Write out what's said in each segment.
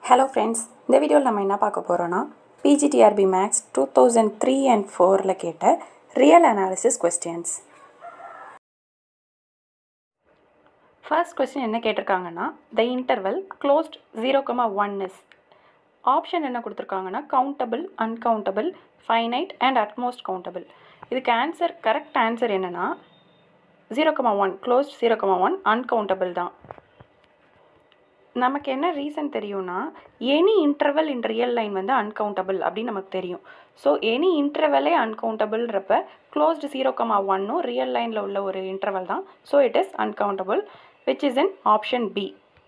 Hello friends இந்த வீடியோவில் நம்ம என்ன பார்க்க போகிறோன்னா PGTRB maths two thousand three and ஃபோரில் கேட்ட real analysis questions first question என்ன கேட்டிருக்காங்கன்னா the interval closed zero comma one is option என்ன கொடுத்துருக்காங்கன்னா countable uncountable finite and at most countable இதுக்கு ஆன்சர் கரெக்ட் ஆன்சர் என்னென்னா zero comma one closed zero comma one uncountable தான் நமக்கு என்ன ரீசன் தெரியும்னா any interval in real line வந்து uncountable அப்படின்னு நமக்கு தெரியும் ஸோ எனி இன்டர்வலே அன்கவுண்டபிள்ன்றப்ப க்ளோஸ்டு ஜீரோ கமா ஒன்னும் ரியல் லைனில் உள்ள ஒரு இன்டர்வல் தான் so it is uncountable which is in option B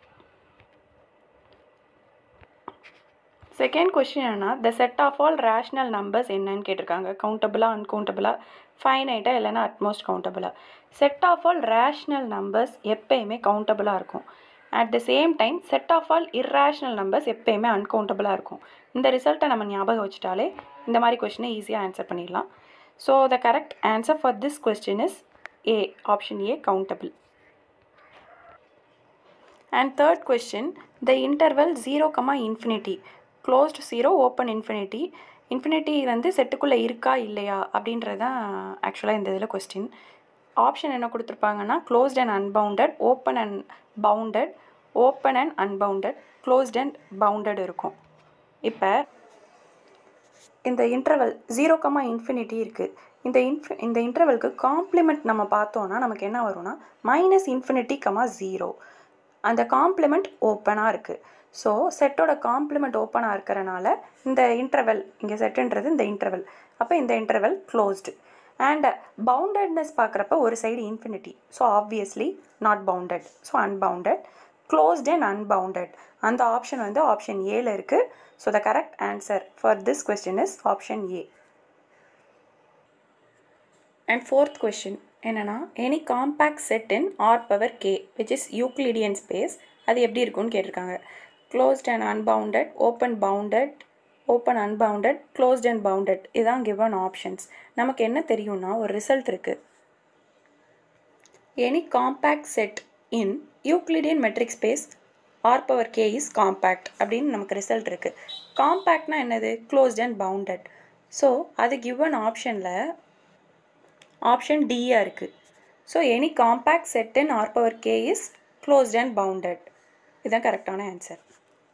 second question என்னன்னா the set of all rational numbers என்னன்னு கேட்டிருக்காங்க கவுண்டபிளா அன்கவுண்டபிளா ஃபைனைட்டாக இல்லைன்னா அட்மோஸ்ட் கவுண்டபிளா set of all rational numbers எப்பயுமே கவுண்டபிளாக இருக்கும் at the same time set of all irrational numbers எப்பயுமே அன்கவுண்டபிளாக இருக்கும் இந்த ரிசல்ட்டை நம்ம ஞாபகம் வச்சுட்டாலே இந்த மாதிரி கொஸ்டினை ஈஸியாக ஆன்சர் பண்ணிடலாம் so the correct answer for this question is A option A countable and third question the interval zero comma infinity closed zero open infinity infinity வந்து செட்டுக்குள்ளே இருக்கா இல்லையா அப்படின்றது தான் ஆக்சுவலாக இந்த இதில் கொஸ்டின் ஆப்ஷன் என்ன கொடுத்துருப்பாங்கன்னா closed and unbounded open and bounded open and unbounded closed and bounded இருக்கும் இப்போ இந்த இன்டர்வல் ஜீரோ கமா இன்ஃபினிட்டி இருக்குது இந்த இன்ஃபி இந்த இன்டர்வலுக்கு காம்ப்ளிமெண்ட் நம்ம பார்த்தோன்னா நமக்கு என்ன வரும்னா மைனஸ் இன்ஃபினிட்டி கமா ஜீரோ அந்த காம்ப்ளிமெண்ட் ஓப்பனாக இருக்குது ஸோ செட்டோட காம்ப்ளிமெண்ட் ஓப்பனாக இருக்கிறனால இந்த இன்டர்வல் இங்கே செட்டுன்றது இந்த இன்டர்வல் அப்போ இந்த இன்டர்வல் க்ளோஸ்டு அண்ட் பவுண்டட்னஸ் பார்க்குறப்ப ஒரு side infinity so obviously not bounded so unbounded closed and unbounded அந்த ஆப்ஷன் வந்து ஆப்ஷன் ஏல இருக்குது so the correct answer for this question is option A and fourth question என்னென்னா any compact set in R power K which is Euclidean space அது எப்படி இருக்கும்னு கேட்டிருக்காங்க closed and unbounded open bounded open unbounded closed and bounded இதான் given options நமக்கு என்ன தெரியும்னா ஒரு ரிசல்ட் இருக்குது any compact set in Euclidean metric space R power K is compact அப்படின்னு நமக்கு ரிசல்ட் இருக்குது காம்பேக்ட்னா என்னது க்ளோஸ்ட் அண்ட் பவுண்டட் ஸோ அது கிவன் ஆப்ஷனில் ஆப்ஷன் டியாக இருக்குது so any compact set in R power K is closed and bounded இதுதான் கரெக்டான answer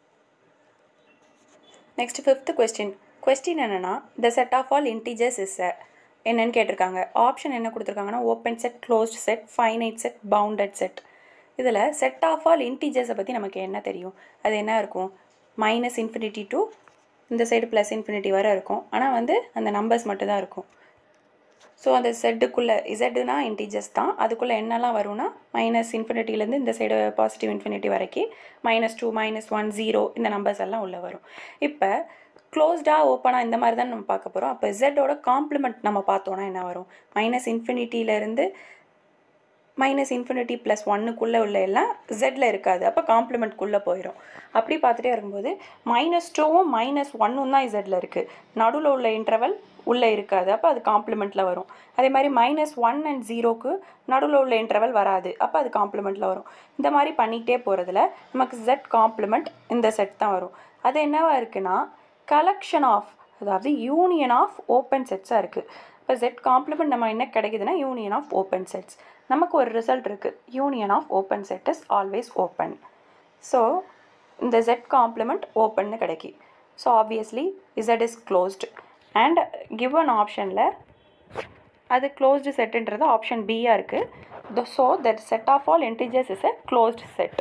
next fifth question question என்னென்னா the set of all integers is a என்னன்னு கேட்டிருக்காங்க ஆப்ஷன் என்ன கொடுத்துருக்காங்கன்னா open set closed set finite set bounded set இதில் set of all இன்டீஜர்ஸை பற்றி நமக்கு என்ன தெரியும் அது என்ன இருக்கும் மைனஸ் இன்ஃபினிட்டி டு இந்த சைடு ப்ளஸ் இன்ஃபினிட்டி வரை இருக்கும் ஆனால் வந்து அந்த நம்பர்ஸ் மட்டும் தான் இருக்கும் ஸோ அந்த செட்டுக்குள்ளே இசட்டுனா இன்டீஜர்ஸ் தான் அதுக்குள்ளே என்னெல்லாம் வரும்னா மைனஸ் இன்ஃபினிட்டிலேருந்து இந்த சைடு பாசிட்டிவ் இன்ஃபினிட்டி வரைக்கும் minus two minus one zero இந்த நம்பர்ஸ் எல்லாம் உள்ளே வரும் இப்போ க்ளோஸ்டாக ஓப்பனாக இந்த மாதிரி தான் நம்ம பார்க்க போகிறோம் அப்போ இசட்டோட காம்ப்ளிமெண்ட் நம்ம பார்த்தோன்னா என்ன வரும் மைனஸ் இன்ஃபினிட்டியிலேருந்து மைனஸ் இன்ஃபினிட்டி ப்ளஸ் ஒன்னுக்குள்ளே உள்ள எல்லாம் ஜெட்டில் இருக்காது அப்போ காம்ப்ளிமெண்ட்குள்ளே போயிடும் அப்படி பார்த்துட்டே இருக்கும்போது மைனஸ் டூவும் மைனஸ் ஒன்னும் தான் இசட்டில் இருக்குது நடுவில் உள்ள இன்டர்வல் உள்ளே இருக்காது அப்போ அது காம்ப்ளிமெண்ட்டில் வரும் அதே மாதிரி மைனஸ் ஒன் அண்ட் ஜீரோக்கு நடுவில் உள்ள இன்டர்வல் வராது அப்போ அது காம்ப்ளிமெண்ட்டில் வரும் இந்த மாதிரி பண்ணிக்கிட்டே போகிறதுல நமக்கு ஜெட் காம்ப்ளிமெண்ட் இந்த செட் தான் வரும் அது என்னவா இருக்குன்னா கலெக்ஷன் ஆஃப் அதாவது யூனியன் ஆஃப் ஓப்பன் செட்ஸாக இருக்குது இப்போ ஜெட் காம்ப்ளிமெண்ட் நம்ம என்ன கிடைக்குதுன்னா யூனியன் ஆஃப் ஓப்பன் செட்ஸ் நமக்கு ஒரு ரிசல்ட் இருக்குது union of open set is always open so இந்த ஜெட் காம்ப்ளிமெண்ட் ஓப்பன்னு கிடைக்கி so obviously Z is closed and given ஆப்ஷனில் அது க்ளோஸ்டு செட்டுன்றது ஆப்ஷன் பியாக இருக்குது so that set of all integers is a closed set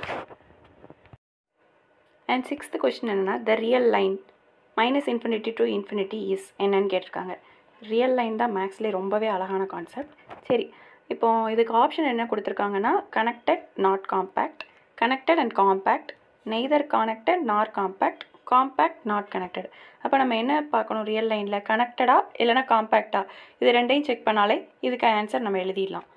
and sixth question என்னென்னா the real line minus infinity to infinity is என்னன்னு கேட்டிருக்காங்க ரியல் லைன் தான் மேக்ஸ்லேயே ரொம்பவே அழகான கான்செப்ட் சரி இப்போ இதுக்கு ஆப்ஷன் என்ன கொடுத்துருக்காங்கன்னா connected not compact connected and compact neither connected nor compact compact not connected அப்போ நம்ம என்ன பார்க்கணும் ரியல் லைனில் கனெக்டடா இல்லைனா காம்பேக்டா இது ரெண்டையும் செக் பண்ணாலே இதுக்கு ஆன்சர் நம்ம எழுதிடலாம்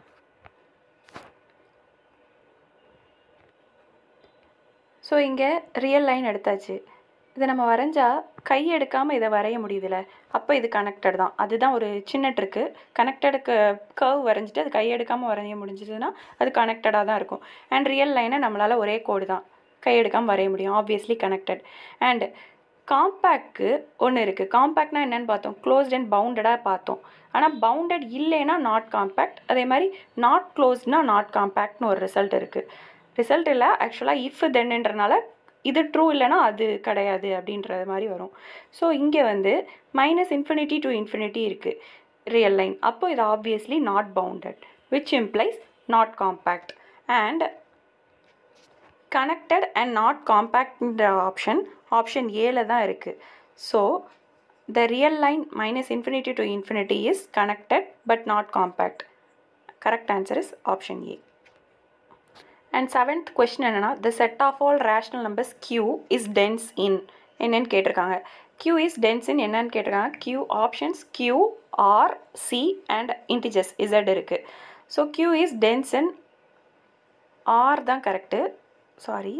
ஸோ இங்கே ரியல் லைன் எடுத்தாச்சு இதை நம்ம வரைஞ்சா கை எடுக்காமல் இதை வரைய முடியுதுல்ல அப்போ இது கனெக்டட் தான் அதுதான் ஒரு சின்ன ட்ரிக்கு கனெக்டடுக்கு கர்வ் வரைஞ்சிட்டு அது கை எடுக்காமல் வரைய முடிஞ்சதுன்னா அது கனெக்டடாக தான் இருக்கும் அண்ட் ரியல் லைனை நம்மளால் ஒரே கோடு தான் கையெடுக்காமல் வரைய முடியும் ஆப்வியஸ்லி கனெக்டட் அண்ட் காம்பேக்ட்க்கு ஒன்று இருக்குது காம்பேக்ட்னா என்னன்னு பார்த்தோம் க்ளோஸ்ட் அண்ட் பவுண்டடாக பார்த்தோம் ஆனால் பவுண்டட் இல்லைன்னா நாட் காம்பேக்ட் அதே மாதிரி நாட் க்ளோஸ்ட்னா நாட் காம்பேக்ட்னு ஒரு ரிசல்ட் இருக்குது ரிசல்ட் இல்லை ஆக்சுவலாக இஃப் தென்ன்றனால இது ட்ரூ இல்லைன்னா அது கிடையாது அப்படின்றது மாதிரி வரும் ஸோ இங்கே வந்து மைனஸ் இன்ஃபினிட்டி டு இன்ஃபினிட்டி இருக்குது ரியல் லைன் அப்போ இது obviously not bounded which implies not compact and connected and not காம்பேக்ட்ன்ற ஆப்ஷன் ஆப்ஷன் ஏல தான் இருக்குது so the real line minus infinity to infinity is connected but not compact correct answer is option A and seventh question என்னென்னா the set of all rational numbers Q is dense in என்னன்னு கேட்டிருக்காங்க Q is dense in என்னன்னு கேட்டிருக்காங்க Q options Q R C and integers Z இருக்குது so Q is dense in R தான் correct sorry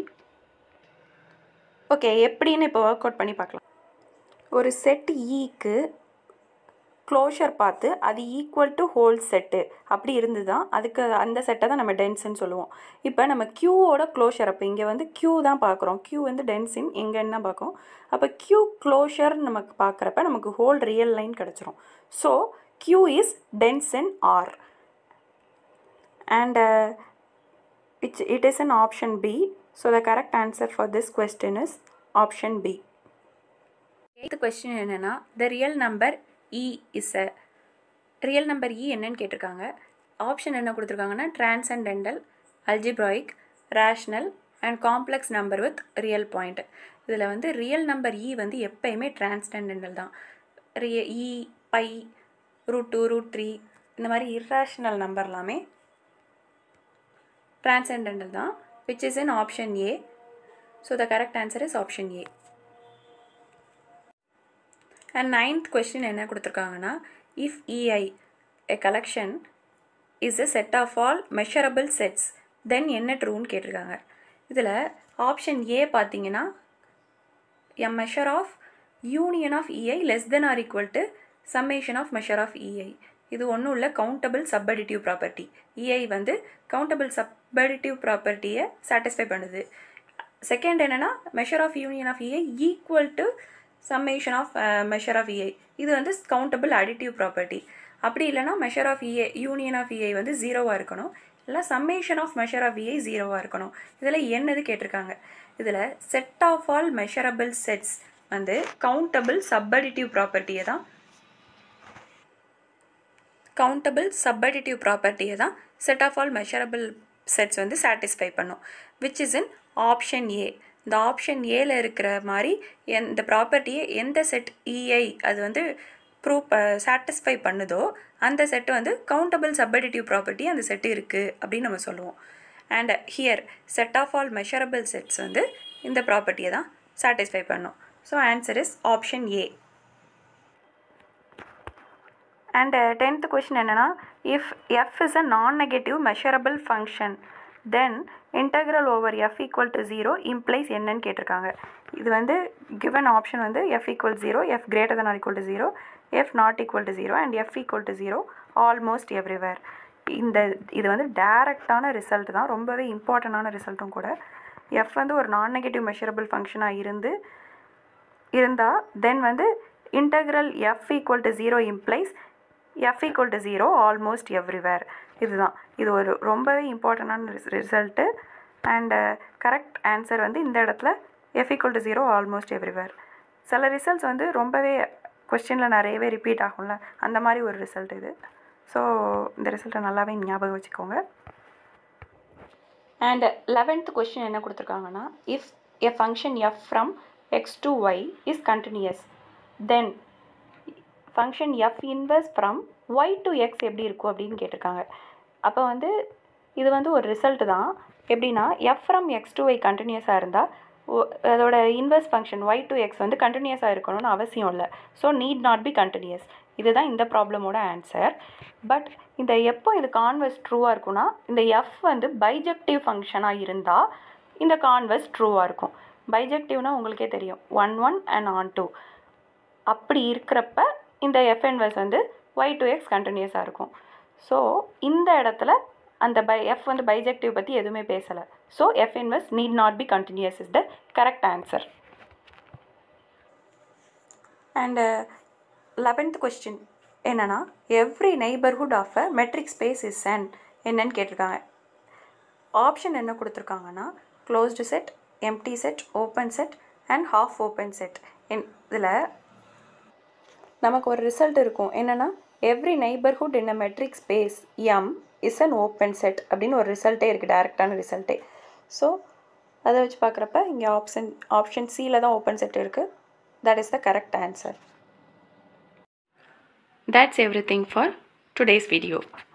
okay எப்படின்னு இப்போ work out பண்ணி பார்க்கலாம் ஒரு செட் ஈக்கு க்ளோஷர் பார்த்து அது ஈக்குவல் டு ஹோல் செட்டு அப்படி இருந்து தான் அதுக்கு அந்த செட்டை தான் நம்ம டென்ஸ்ன்னு சொல்லுவோம் இப்போ நம்ம க்யூவோட க்ளோஷர் அப்போ இங்கே வந்து க்யூ தான் பார்க்குறோம் க்யூ வந்து டென்ஸின் எங்கன்னு தான் பார்க்குறோம் அப்போ க்யூ க்ளோஷர் நமக்கு பார்க்குறப்ப நமக்கு ஹோல் ரியல் லைன் கிடச்சிரும் so Q is dense in R and it's it is an option B so the correct answer for this question is option B eighth question என்னென்னா the real number E is a real number E என்னன்னு கேட்டிருக்காங்க option என்ன கொடுத்துருக்காங்கன்னா transcendental algebraic rational and complex number with real point இதில் வந்து real number E வந்து எப்பயுமே transcendental தான் ரிய E pi root two root three இந்த மாதிரி இர்ரேஷனல் நம்பர் எல்லாமே டிரான்சென்டென்டல் தான் which is in option A so the correct answer is option A and ninth question என்ன கொடுத்துருக்காங்கன்னா if E I a collection is a set of all measurable sets then என்ன ட்ரூன்னு கேட்டிருக்காங்க இதில் ஆப்ஷன் ஏ பார்த்தீங்கன்னா a measure of union of E I less than or equal to summation of measure of E I இது ஒன்றும் இல்லை கவுண்டபிள் சப்படிட்டிவ் ப்ராப்பர்ட்டி இஐ வந்து countable subadditive ப்ராப்பர்ட்டியை சாட்டிஸ்ஃபை பண்ணுது செகண்ட் என்னென்னா measure of union of E I equal to summation of measure of E I இது வந்து countable additive property அப்படி இல்லைனா measure of E A union of E I வந்து ஜீரோவாக இருக்கணும் இல்லை summation of measure of E I ஜீரோவாக இருக்கணும் இதில் என்னது கேட்டிருக்காங்க இதில் set of all measurable sets வந்து கவுண்டபிள் சப்படிட்டிவ் ப்ராப்பர்ட்டியை தான் கவுண்டபிள் சப்படிட்டிவ் ப்ராப்பர்ட்டியை தான் set of all measurable sets வந்து சாட்டிஸ்ஃபை பண்ணும் which is in option A இந்த ஆப்ஷன் ஏல இருக்கிற மாதிரி என் இந்த ப்ராப்பர்ட்டியை எந்த செட் இஐ அது வந்து ப்ரூவ் சாட்டிஸ்ஃபை பண்ணுதோ அந்த செட்டு வந்து கவுண்டபிள் சப்படிட்டிவ் ப்ராப்பர்ட்டி அந்த செட்டு இருக்குது அப்படின்னு நம்ம சொல்லுவோம் and here set of all measurable sets வந்து இந்த ப்ராப்பர்ட்டியை தான் சாட்டிஸ்ஃபை பண்ணும் so answer is option A and tenth question என்னென்னா if F is a non negative measurable function then integral over F equal to zero implies என்னன்னு கேட்டிருக்காங்க இது வந்து கிவன் ஆப்ஷன் வந்து F equal zero F greater than or equal to zero F not equal to zero and F equal to zero almost everywhere இந்த இது வந்து டைரக்டான result தான் ரொம்பவே இம்பார்ட்டண்டான ரிசல்ட்டும் கூட எஃப் வந்து ஒரு நான் நெகட்டிவ் மெஷரபிள் ஃபங்க்ஷனாக இருந்து இருந்தால் தென் வந்து integral F equal to zero implies F equal to zero almost everywhere இதுதான் இது ஒரு ரொம்பவே இம்பார்ட்டண்டான ரிசல்ட்டு அண்டு கரெக்ட் ஆன்சர் வந்து இந்த இடத்துல F equal to zero almost everywhere சில ரிசல்ட்ஸ் வந்து ரொம்பவே கொஸ்டினில் நிறையவே ரிப்பீட் ஆகும்ல அந்த மாதிரி ஒரு ரிசல்ட் இது ஸோ இந்த ரிசல்ட்டை நல்லாவே ஞாபகம் வச்சுக்கோங்க அண்ட் லெவன்த் கொஸ்டின் என்ன கொடுத்துருக்காங்கன்னா if a function F from X to Y is continuous then function F inverse from Y to X எப்படி இருக்கும் அப்படின்னு கேட்டிருக்காங்க அப்போ வந்து இது வந்து ஒரு ரிசல்ட் தான் எப்படின்னா F from X to Y கண்டினியூஸாக இருந்தால் அதோட inverse function Y to X வந்து கண்டினியூஸாக இருக்கணும்னு அவசியம் இல்லை so need not be continuous இதுதான் இந்த ப்ராப்ளமோட ஆன்சர் பட் இந்த எப்போ இது கான்வர்ஸ் ட்ரூவாக இருக்கும்னா இந்த எஃப் வந்து பைஜெக்டிவ் ஃபங்க்ஷனாக இருந்தால் இந்த கான்வர்ஸ் ட்ரூவாக இருக்கும் பைஜெக்டிவ்னா உங்களுக்கே தெரியும் one one and onto அப்படி இருக்கிறப்ப இந்த எஃப் இன்வர்ஸ் வந்து ஒய் டு எக்ஸ் கண்டினியூஸாக இருக்கும் ஸோ இந்த இடத்துல அந்த பை எஃப் வந்து பைஜெக்டிவ் பற்றி எதுவுமே பேசலை so F inverse need not be continuous is the correct answer and eleventh question என்னென்னா every neighbourhood of a metric space is an என்னன்னு கேட்டிருக்காங்க ஆப்ஷன் என்ன கொடுத்துருக்காங்கன்னா closed set empty set open set and half open set in இதில் நமக்கு ஒரு ரிசல்ட் இருக்கும் என்னென்னா every neighbourhood in a metric space M is an open set அப்படின்னு ஒரு ரிசல்ட்டே இருக்குது டேரெக்டான ரிசல்ட்டே ஸோ அதை வச்சு பார்க்குறப்ப இங்கே ஆப்ஷன் ஆப்ஷன் சியில் தான் ஓப்பன் செட் இருக்குது that is the correct answer That's everything for today's video.